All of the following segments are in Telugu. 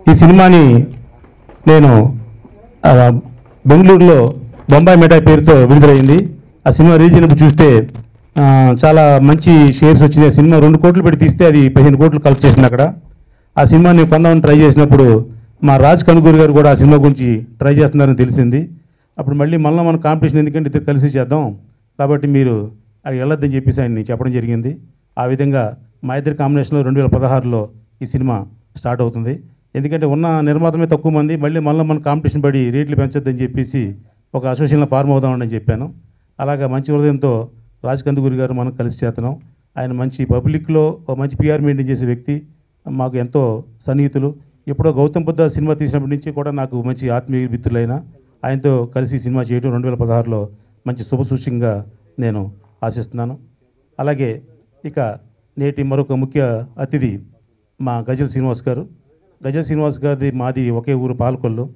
ఈ సినిమాని నేను ఆ, బెంగళూరులో బొంబాయి మిఠాయి పేరుతో విడుదలైంది ఆ సినిమా రిలీజ్ అయినప్పుడు చూస్తే ఆ, చాలా మంచి షేర్స్ వచ్చినాయి ఆ సినిమా రెండు కోట్లు పెట్టి తీస్తే అది పదిహేను కోట్లు కలెక్ట్ చేసింది అక్కడ ఆ సినిమాని కొందామని ట్రై చేసినప్పుడు మా రాజ్ కనుగూరి గారు కూడా ఆ సినిమా గురించి ట్రై చేస్తున్నారని తెలిసింది అప్పుడు మళ్ళీ మళ్ళీ మన కాంపిటీషన్ ఎందుకంటే ఇద్దరు కలిసి చేద్దాం కాబట్టి మీరు అది వెళ్ళొద్దని చెప్పేసి ఆయన్ని చెప్పడం జరిగింది ఆ విధంగా మా ఇద్దరి కాంబినేషన్లో రెండు వేల పదహారులో ఈ సినిమా స్టార్ట్ అవుతుంది ఎందుకంటే ఉన్న నిర్మాతమే తక్కువ మంది మళ్ళీ మళ్ళీ మన కాంపిటీషన్ పడి రేట్లు పెంచొద్దని చెప్పేసి ఒక అసోసియేషన్లో ఫార్మ్ అవుదామని చెప్పాను అలాగా మంచి హృదయంతో రాజ్ కందుకూరి గారు మనం కలిసి చేస్తున్నాం ఆయన మంచి పబ్లిక్లో ఒక మంచి పిఆర్ మెయింటైన్ చేసే వ్యక్తి మాకు ఎంతో సన్నిహితులు ఎప్పుడో గౌతమ్ బుద్ధ సినిమా తీసినప్పటి నుంచి కూడా నాకు మంచి ఆత్మీయ మిత్రులైన ఆయనతో కలిసి సినిమా చేయడం రెండు వేల పదహారులో మంచి శుభసూచకంగా నేను ఆశిస్తున్నాను అలాగే ఇక నేటి మరొక ముఖ్య అతిథి మా గజల్ శ్రీనివాస్ గారు గజల్ శ్రీనివాస్ గారిది మాది ఒకే ఊరు పాలకొల్లు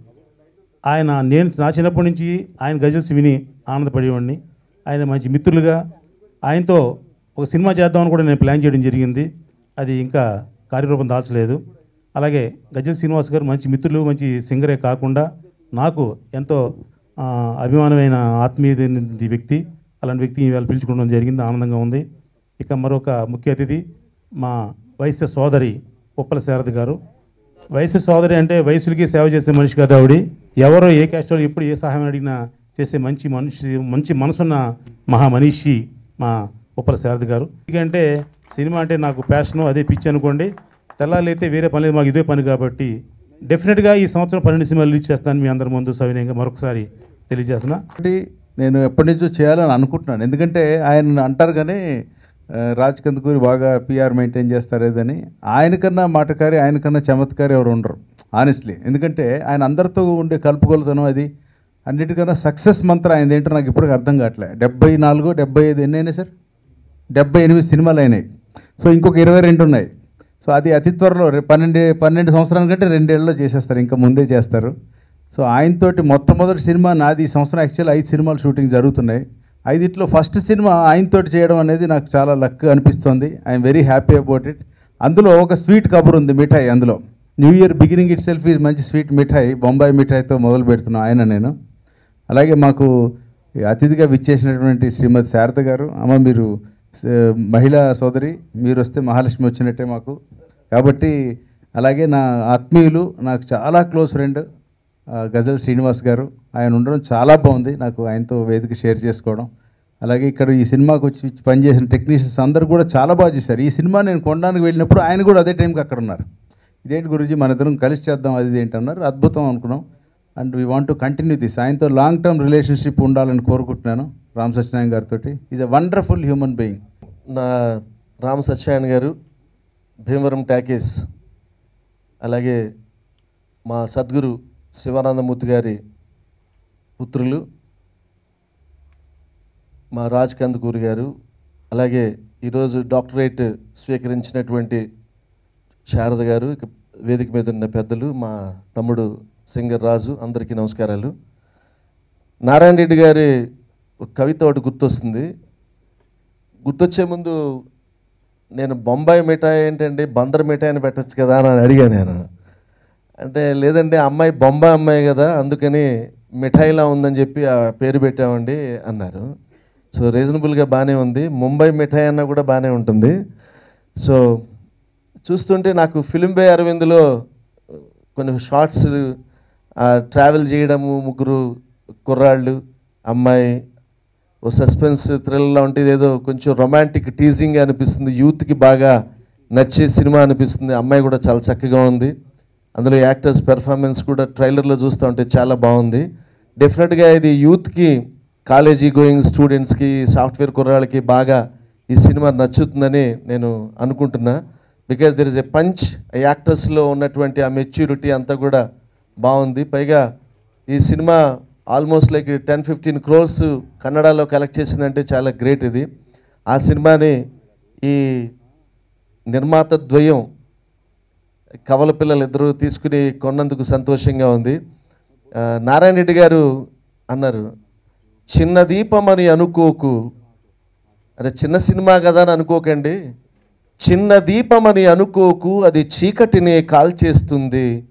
ఆయన నేను నా చిన్నప్పటి నుంచి ఆయన గజల్స్ విని ఆనందపడేవాడిని ఆయన మంచి మిత్రులుగా ఆయనతో ఒక సినిమా చేద్దామని కూడా నేను ప్లాన్ చేయడం జరిగింది అది ఇంకా కార్యరూపం దాల్చలేదు అలాగే గజల్ శ్రీనివాస్ గారు మంచి మిత్రులు మంచి సింగరే కాకుండా నాకు ఎంతో ఆ, అభిమానమైన ఆత్మీయ వ్యక్తి అలాంటి వ్యక్తిని ఇవాళ పిలుచుకోవడం జరిగింది ఆనందంగా ఉంది ఇక మరొక ముఖ్య అతిథి మా వైశ్య సోదరి ఉప్పల శారద గారు వయసు సోదరి అంటే వయసులకి సేవ చేసే మనిషి కదా ఆవిడ ఎవరో ఏ క్యాస్ట్ వాళ్ళు ఎప్పుడు ఏ సహాయం అడిగినా చేసే మంచి మనిషి మంచి మనసున్న మహా మనిషి మా ఉప్పల శారద గారు ఎందుకంటే సినిమా అంటే నాకు ప్యాషను అదే పిచ్చి అనుకోండి తెల్లాలి అయితే వేరే పని లేదు మాకు ఇదే పని కాబట్టి డెఫినెట్గా ఈ సంవత్సరం పన్నెండు సినిమాలు రిలీజ్ చేస్తాను మీ అందరి ముందు సవినయంగా మరొకసారి తెలియజేస్తున్నా ఒకటి నేను ఎప్పటి నుంచో చేయాలని అనుకుంటున్నాను ఎందుకంటే ఆయన అంటారు కానీ ఆ, రాజ్ కందుకూరి బాగా పిఆర్ మెయింటైన్ చేస్తారు ఏదని ఆయనకన్నా మాటకారి ఆయనకన్నా చమత్కారి ఎవరు ఉండరు ఆనెస్ట్లీ ఎందుకంటే ఆయన అందరితో ఉండే కలుపుకొలతనం అది అన్నిటికన్నా సక్సెస్ మంత్రం ఆయన ఏంటో నాకు ఇప్పటికి అర్థం కావట్లే డెబ్బై నాలుగు డెబ్బై ఐదు ఎన్ని అయినాయి సార్ డెబ్బై ఎనిమిది సినిమాలు అయినాయి సో ఇంకొక ఇరవై రెండు ఉన్నాయి సో అది అతి త్వరలో రే- పన్నెండు పన్నెండు సంవత్సరాల కంటే రెండేళ్లలో చేసేస్తారు ఇంకా ముందే చేస్తారు సో ఆయనతోటి మొట్టమొదటి సినిమా నాది ఈ సంవత్సరం యాక్చువల్ ఐదు సినిమాలు షూటింగ్ జరుగుతున్నాయి ఐదిట్లో ఫస్ట్ సినిమా ఆయనతోటి చేయడం అనేది నాకు చాలా లక్ అనిపిస్తుంది I'm very happy about it అందులో ఒక స్వీట్ కబుర్ ఉంది మిఠాయి అందులో new year beginning itself is మంచి స్వీట్ మిఠాయి బొంబాయి మిఠాయితో మొదలు పెడుతున్నాను ఆయన నేను అలాగే మాకు ఈ అతిథిగా విచ్చేసినటువంటి శ్రీమతి శారద గారు అమ్మ మీరు స- మహిళా సోదరి మీరు వస్తే మహాలక్ష్మి వచ్చినట్టే మాకు కాబట్టి అలాగే నా ఆత్మీయులు నాకు చాలా క్లోజ్ ఫ్రెండ్ ఆ, గజల్ శ్రీనివాస్ గారు ఆయన ఉండడం చాలా బాగుంది నాకు ఆయనతో వేదిక షేర్ చేసుకోవడం అలాగే ఇక్కడ ఈ సినిమాకి వచ్చి పనిచేసిన టెక్నీషియన్స్ అందరూ కూడా చాలా బాగా చేశారు ఈ సినిమా నేను కొనడానికి వెళ్ళినప్పుడు ఆయన కూడా అదే టైంకి అక్కడ ఉన్నారు ఇదేంటి గురించి మన ఇద్దరం కలిసి చేద్దాం అది ఇది ఏంటి అన్నారు అద్భుతం అనుకున్నాం and we want to continue this ఆయనతో లాంగ్ టర్మ్ రిలేషన్షిప్ ఉండాలని కోరుకుంటున్నాను రామ్ సత్యనారాయణ గారితో is a wonderful human being నా రామ సత్యనారాయణ గారు భీమవరం టాకీస్ అలాగే మా సద్గురు శివానందమూర్తి గారి పుత్రులు మా రాజ్ కందుకూరి గారు అలాగే ఈరోజు డాక్టరేట్ స్వీకరించినటువంటి శారద గారు ఇక వేదిక మీద ఉన్న పెద్దలు మా తమ్ముడు సింగర్ రాజు అందరికీ నమస్కారాలు నారాయణ రెడ్డి గారి ఒక కవిత ఒకటి గుర్తొస్తుంది గుర్తొచ్చే ముందు నేను బొంబాయి మిఠాయి ఏంటండి బందర్ మిఠాయి అని పెట్టచ్చు కదా అని అడిగాను నేను అంటే లేదండి అమ్మాయి బొంబాయి అమ్మాయి కదా అందుకని మిఠాయిలా ఉందని చెప్పి ఆ పేరు పెట్టామండి అన్నారు సో రీజనబుల్గా బాగానే ఉంది ముంబై మిఠాయి అన్న కూడా బాగానే ఉంటుంది సో చూస్తుంటే నాకు ఫిలిం బే అరవింద్లో కొన్ని షార్ట్స్ ట్రావెల్ చేయడము ముగ్గురు కుర్రాళ్ళు అమ్మాయి ఓ సస్పెన్స్ థ్రిల్లా ఉంటుంది ఏదో కొంచెం రొమాంటిక్ టీజింగ్ అనిపిస్తుంది యూత్కి బాగా నచ్చే సినిమా అనిపిస్తుంది అమ్మాయి కూడా చాలా చక్కగా ఉంది అందులో యాక్టర్స్ పెర్ఫార్మెన్స్ కూడా ట్రైలర్లో చూస్తూ ఉంటే చాలా బాగుంది డెఫినెట్గా ఇది యూత్కి కాలేజీ గోయింగ్ స్టూడెంట్స్కి సాఫ్ట్వేర్ కుర్రాళ్ళకి బాగా ఈ సినిమా నచ్చుతుందని నేను అనుకుంటున్నా because there is a punch యాక్టర్స్లో ఉన్నటువంటి ఆ మెచ్యూరిటీ అంతా కూడా బాగుంది పైగా ఈ cinema almost like ten fifteen crores కన్నడలో కలెక్ట్ చేసిందంటే చాలా గ్రేట్ ఇది ఆ సినిమాని ఈ నిర్మాత ద్వయం కవల పిల్లలు ఇద్దరు తీసుకుని కొన్నందుకు సంతోషంగా ఉంది ఆ, నారాయణ రెడ్డి గారు అన్నారు చిన్న దీపం అని అనుకోకు అరే చిన్న సినిమా కదా అని అనుకోకండి చిన్న దీపం అని అనుకోకు అది చీకటిని కాల్చేస్తుంది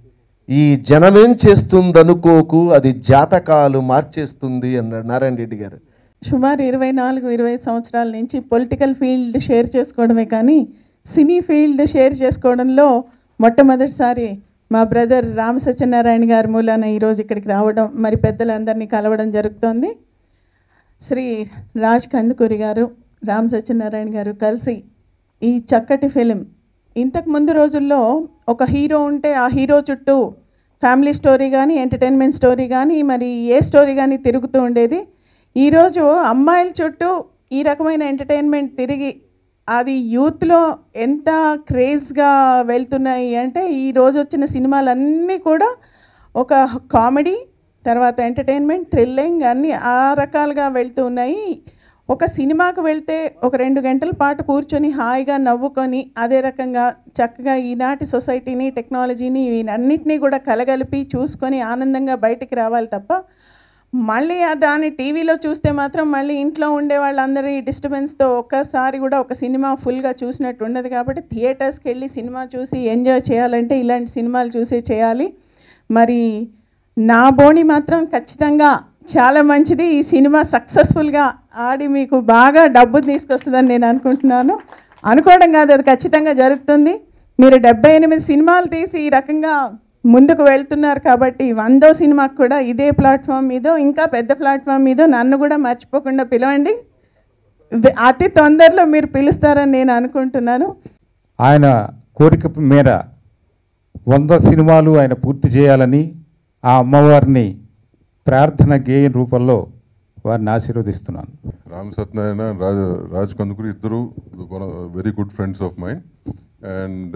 ఈ జనమేం చేస్తుందనుకోకు అది జాతకాలు మార్చేస్తుంది అన్నాడు నారాయణ రెడ్డి గారు సుమారు ఇరవై నాలుగు ఇరవై సంవత్సరాల నుంచి పొలిటికల్ ఫీల్డ్ షేర్ చేసుకోవడమే కానీ సినీ ఫీల్డ్ షేర్ చేసుకోవడంలో మొట్టమొదటిసారి మా బ్రదర్ రామ సత్యనారాయణ గారి మూలాన ఈరోజు ఇక్కడికి రావడం మరి పెద్దలందరినీ కలవడం జరుగుతోంది శ్రీ రాజ్ కందుకూరి గారు రామ్ సత్యనారాయణ గారు కలిసి ఈ చక్కటి ఫిలిం ఇంతకు ముందు రోజుల్లో ఒక హీరో ఉంటే ఆ హీరో చుట్టూ ఫ్యామిలీ స్టోరీ కానీ ఎంటర్టైన్మెంట్ స్టోరీ కానీ మరి ఏ స్టోరీ కానీ తిరుగుతూ ఉండేది ఈరోజు అమ్మాయిల చుట్టూ ఈ రకమైన ఎంటర్టైన్మెంట్ తిరిగి అది యూత్లో ఎంత క్రేజ్గా వెళ్తున్నాయి అంటే ఈ రోజు వచ్చిన సినిమాలన్నీ కూడా ఒక కామెడీ తర్వాత ఎంటర్టైన్మెంట్ థ్రిల్లింగ్ అన్నీ ఆ రకాలుగా వెళ్తూ ఉన్నాయి ఒక సినిమాకు వెళ్తే ఒక రెండు గంటల పాటు కూర్చొని హాయిగా నవ్వుకొని అదే రకంగా చక్కగా ఈనాటి సొసైటీని టెక్నాలజీని అన్నిటినీ కూడా కలగలిపి చూసుకొని ఆనందంగా బయటికి రావాలి తప్ప మళ్ళీ ఆ దాన్ని టీవీలో చూస్తే మాత్రం మళ్ళీ ఇంట్లో ఉండే వాళ్ళందరి డిస్టర్బెన్స్తో ఒక్కసారి కూడా ఒక సినిమా ఫుల్గా చూసినట్టు ఉండదు కాబట్టి థియేటర్స్కి వెళ్ళి సినిమా చూసి ఎంజాయ్ చేయాలంటే ఇలాంటి సినిమాలు చూసే చేయాలి మరి నా బోణి మాత్రం ఖచ్చితంగా చాలా మంచిది ఈ సినిమా సక్సెస్ఫుల్గా ఆడి మీకు బాగా డబ్బు తీసుకొస్తుందని నేను అనుకుంటున్నాను అనుకోవడం కాదు అది ఖచ్చితంగా జరుగుతుంది మీరు డెబ్బై ఎనిమిది సినిమాలు తీసి ఈ రకంగా ముందుకు వెళ్తున్నారు కాబట్టి వందో సినిమాకు కూడా ఇదే ప్లాట్ఫామ్ మీదో ఇంకా పెద్ద ప్లాట్ఫామ్ మీదో నన్ను కూడా మర్చిపోకుండా పిలవండి వె- అతి తొందరలో మీరు పిలుస్తారని నేను అనుకుంటున్నాను ఆయన కోరిక మేర వంద సినిమాలు ఆయన పూర్తి చేయాలని ఆ అమ్మవారిని ప్రార్థన గేయం రూపంలో వారిని ఆశీర్వదిస్తున్నాను రామ్ సత్యనారాయణ రాజ్ రాజ్ కందుకూరి ఇద్దరు one very good friends of mine and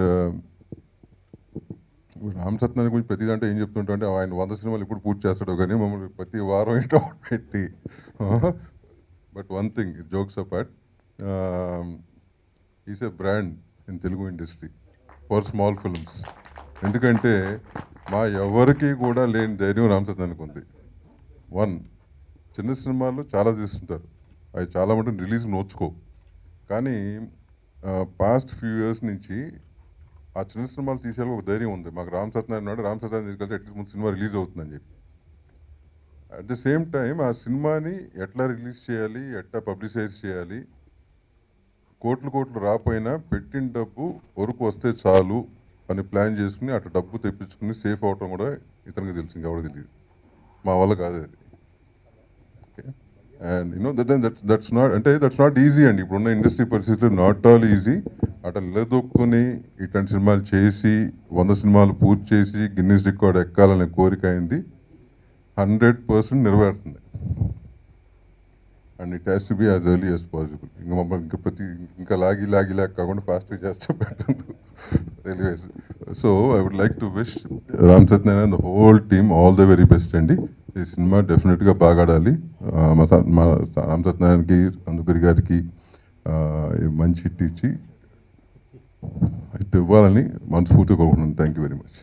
Ram Satyanarayana గురించి ప్రతి దాంట్లో ఏం చెప్తుంటా అంటే ఆయన వంద సినిమాలు ఎప్పుడు పూర్తి చేస్తాడో కానీ మమ్మల్ని ప్రతి వారం ఇంట్లో పెట్టి but one thing jokes apart is a brand in Telugu industry for small films ఎందుకంటే మా ఎవరికి కూడా లేని ధైర్యం రామ్ సత్యనారాయణకు ఉంది వన్ చిన్న సినిమాలు చాలా తీస్తుంటారు అవి చాలా మటుకు రిలీజ్ నోచుకో కానీ పాస్ట్ ఫ్యూ ఇయర్స్ నుంచి ఆ చిన్న సినిమాలు తీసేయాలి ఒక ధైర్యం ఉంది మాకు రామ్ సత్యనారాయణ ఉన్నాడు రామ్ సత్యనారాయణ తీసుకెళ్తే అట్లీస్ట్ ముందు సినిమా రిలీజ్ అవుతుందని చెప్పి అట్ ద సేమ్ టైం ఆ సినిమాని ఎట్లా రిలీజ్ చేయాలి ఎట్లా పబ్లిసైజ్ చేయాలి కోట్లు కోట్లు రాపోయినా పెట్టిన డబ్బు వరకు వస్తే చాలు అని ప్లాన్ చేసుకుని అటు డబ్బు తెప్పించుకుని సేఫ్ అవటం కూడా ఇతనికి తెలుసు ఇంకెవరికి తెలియదు మా వల్ల కాదు అది and you know that that's that's not అంటే దట్స్ నాట్ ఈజీ అండి ఇప్పుడున్న ఇండస్ట్రీ పరిస్థితులు నాట్ ఆల్ ఈజీ అట్లా నిలదొక్కుని ఇట్లాంటి సినిమాలు చేసి వంద సినిమాలు పూర్తి చేసి గిన్నీస్ రికార్డ్ ఎక్కాలనే కోరిక అయింది హండ్రెడ్ పర్సెంట్ నెరవేరుతుంది and it has to be as early as possible ఇంకా మమ్మల్ని ఇంకా ప్రతి ఇంకా లాగి లాగి లాగి కాకుండా ఫాస్ట్గా చేస్తే పెట్టండి anyways so I would like to wish Ram Satyanarayana the whole team all the very best అండి ఈ సినిమా డెఫినెట్గా బాగా ఆడాలి ఆ, మా స- మా రామ్ సత్యనారాయణకి అందుకరి గారికి ఆ, ఈ మంచి హిట్ ఇచ్చి హిట్ ఇవ్వాలని మనస్ఫూర్తిగా కోరుకుంటున్నాను థ్యాంక్ యూ వెరీ మచ్